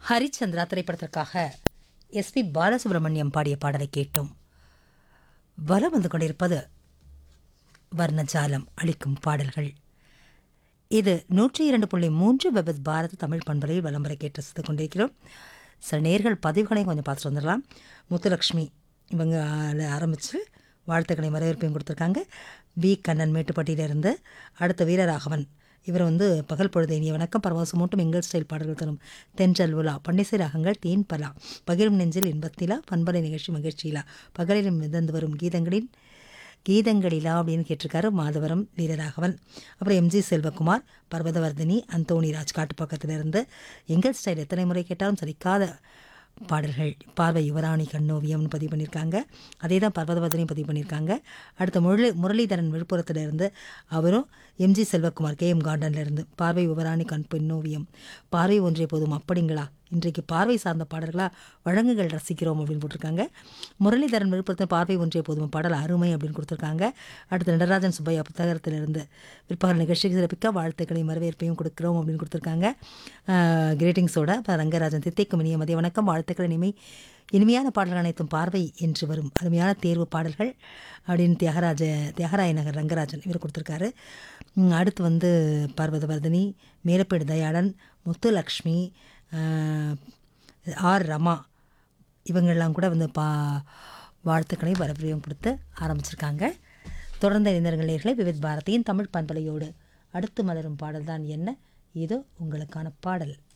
ஹரிச்சந்திரா திரைப்படத்திற்காக எஸ்பி பாலசுப்ரமணியம் பாடிய பாடலை கேட்டோம் வலம் வந்து கொண்டிருப்பது வர்ணஜாலம் அளிக்கும் பாடல்கள் இது நூற்றி இரண்டு புள்ளி மூன்று வெபத் பாரத தமிழ் பண்பலையில் விளம்பர கேட்டு ரசித்துக் கொண்டிருக்கிறோம் சில நேர்கள் பதிவுகளையும் கொஞ்சம் பார்த்துட்டு வந்துடலாம் முத்துலக்ஷ்மி இவங்க ஆரம்பித்து வாழ்த்துக்களை வரவேற்பையும் கொடுத்துருக்காங்க வி கண்ணன் மேட்டுப்பட்டியிலிருந்து அடுத்த வீரராகவன் இவர் வந்து பகல் பொழுது இனிய வணக்கம் பரவசமூட்டும் எங்கள் ஸ்டைல் பாடல்கள் தரும் தென்றல் உலா பன்னிசை ராகங்கள் தேன் பலா பகிரும் நெஞ்சில் இன்பத்திலா பண்பலை நிகழ்ச்சி மகிழ்ச்சியிலா பகலிலும் மிதந்து வரும் கீதங்களின் கீதங்களிலா அப்படின்னு கேட்டிருக்காரு மாதவரம் வீரராகவன் அப்புறம் எம்ஜி செல்வகுமார் பர்வதவர்தினி அந்தோணி ராஜ் காட்டுப்பக்கத்திலிருந்து எங்கள் ஸ்டைல் எத்தனை முறை கேட்டாலும் சலிக்காத பாடல்கள் பார்வை யுவராணி கண்ணோவியம்னு பதிவு பண்ணியிருக்காங்க அதே தான் பர்வதவர்தினியும் பதிவு பண்ணியிருக்காங்க அடுத்த முரளி முரளிதரன் விழுப்புரத்துலேருந்து அவரும் எம்ஜி செல்வகுமார் கே எம் கார்டன்லேருந்து பார்வை யுவராணி கண் பெண்ணோவியம் பார்வை ஒன்றிய போதும் அப்படிங்களா இன்றைக்கு பார்வை சார்ந்த பாடல்களாக வழங்குகள் ரசிக்கிறோம் அப்படின்னு போட்டிருக்காங்க முரளிதரன் விழுப்புரத்தில் பார்வை ஒன்றிய போதும் பாடல் அருமை அப்படின்னு கொடுத்துருக்காங்க அடுத்து நடராஜன் சுப்பையா புத்தகத்திலிருந்து பிற்பகல் நிகழ்ச்சிக்கு சிறப்பிக்க வாழ்த்துக்களையும் வரவேற்பையும் கொடுக்குறோம் அப்படின்னு கொடுத்துருக்காங்க கிரீட்டிங்ஸோட ரங்கராஜன் தித்தைக்கும் இனிய மதிய வணக்கம் வாழ்த்துக்கள் இனிமை இனிமையான பாடல்கள் அனைத்தும் பார்வை என்று வரும் அருமையான தேர்வு பாடல்கள் அப்படின்னு தியாகராஜ தியாகராய நகர் ரங்கராஜன் இவர் கொடுத்துருக்காரு உம், அடுத்து வந்து பார்வதவர்தினி மேலப்பேடு தயாளன் முத்துலக்ஷ்மி ஆஹ், ஆர் ரமா இவங்கெல்லாம் கூட வந்து பா வாழ்த்துக்களை வரவேற்பையும் கொடுத்து ஆரம்பிச்சிருக்காங்க தொடர்ந்த இளைஞர்கள் நேர்களை விவித் பாரதியின் தமிழ் பண்பலையோடு அடுத்து மலரும் பாடல் தான் என்ன இதோ உங்களுக்கான பாடல்